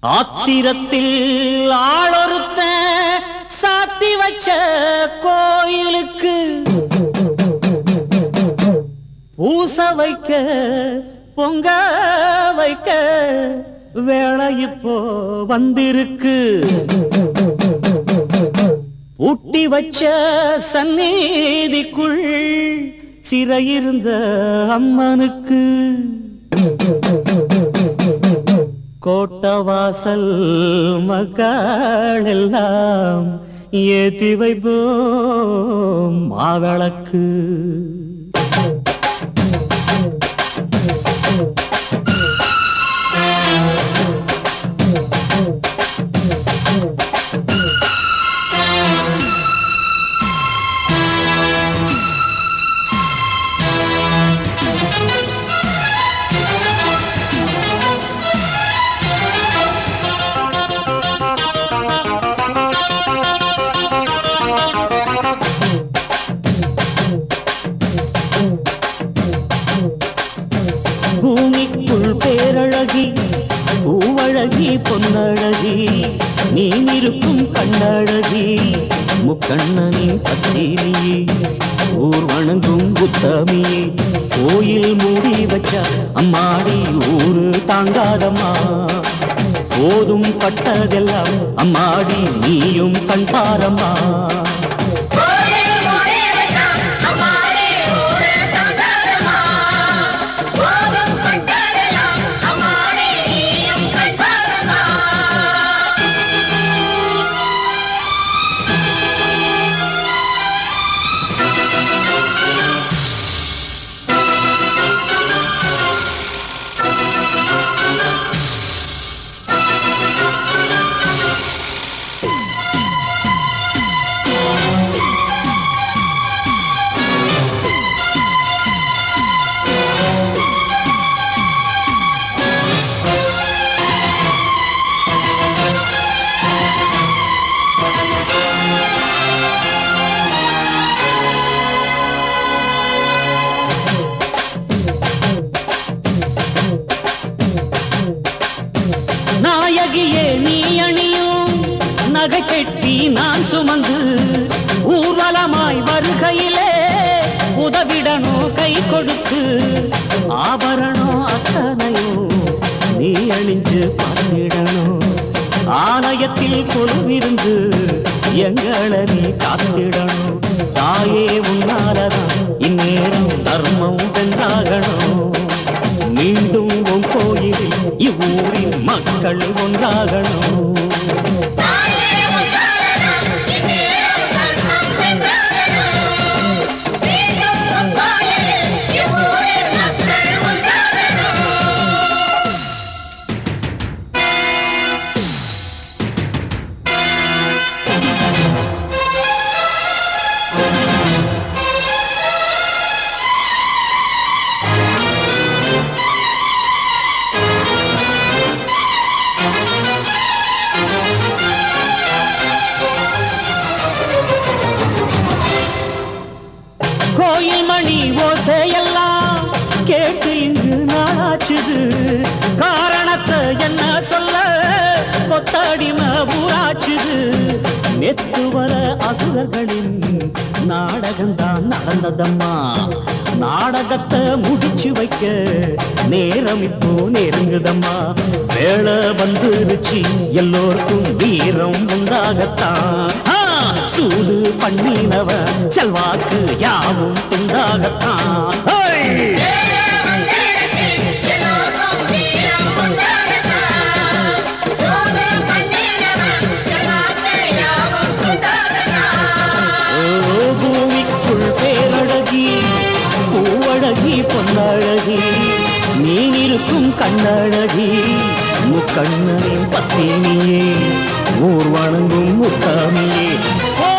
ஆத்திரத்தில் ஆளொருத்த சாத்தி வச்ச கோயிலுக்கு பூச வைக்க பொங்க வைக்க வேலை இப்போ வந்திருக்கு பூட்டி வச்ச சந்நீதிக்குள் சிறையிருந்த அம்மனுக்கு கோட்டவாசல் மக்கள் எல்லாம் ஏத்தி வைப்போம் மாவிளக்கு பூமிக்குள் பேரழகி பூவழகி பொன்னழகி நீ இருக்கும் கண்ணழகி முக்கண்ணனின் பத்தினியே ஊர் வணங்கும் புத்தமியே கோயில் மூடி வச்ச அம்மாடி ஊரு தாங்காதம்மா போதும் பட்டதெல்லாம் அம்மாடி நீயும் கண் பாரம்மா நாயகியே நீ அணியும் நகை கெட்டி நான் சுமந்து ஊர்வலமாய் வருகையிலே உதவிடணும் கை கொடுத்து ஆபரணம் அத்தனையும் நீ அணிஞ்சு பார்த்திடணும் ஆலயத்தில் கொலுவிருந்து எங்களை நீ காத்திடணும் தாயே உன்னாலதான் இந்நேரம் தர்மம் வென்றாகணும் மீண்டும் உன் கோயிலில் இவ்வூரின் மக்கள் ஒன்றாகணும் கோயில் மணி ஓசையெல்லாம் கேட்டு இங்கு நாளாச்சுது காரணத்தை என்ன சொல்ல கொத்தாடிம ஊராச்சுது நெத்து வர அசுரர்களின் நாடகம்தான் நடந்ததம்மா நாடகத்தை முடிச்சு வைக்க நேரம் இப்போ நெருங்குதம்மா வேலை வந்துருச்சு எல்லோருக்கும் வீரம் உண்டாகத்தான் ஆ, சூது பண்ணினவ செல்வாக்கு யாவும் துண்டாகத்தான் ஹேய்! ஓ, பூமிக்குள் பேரழகி பூவழகி பொன்னழகி நீ இருக்கும் கண்ணழகி முக்கண்ணனின் பத்தினியே ஊர் வணங்கும் முத்தாமியே ஓ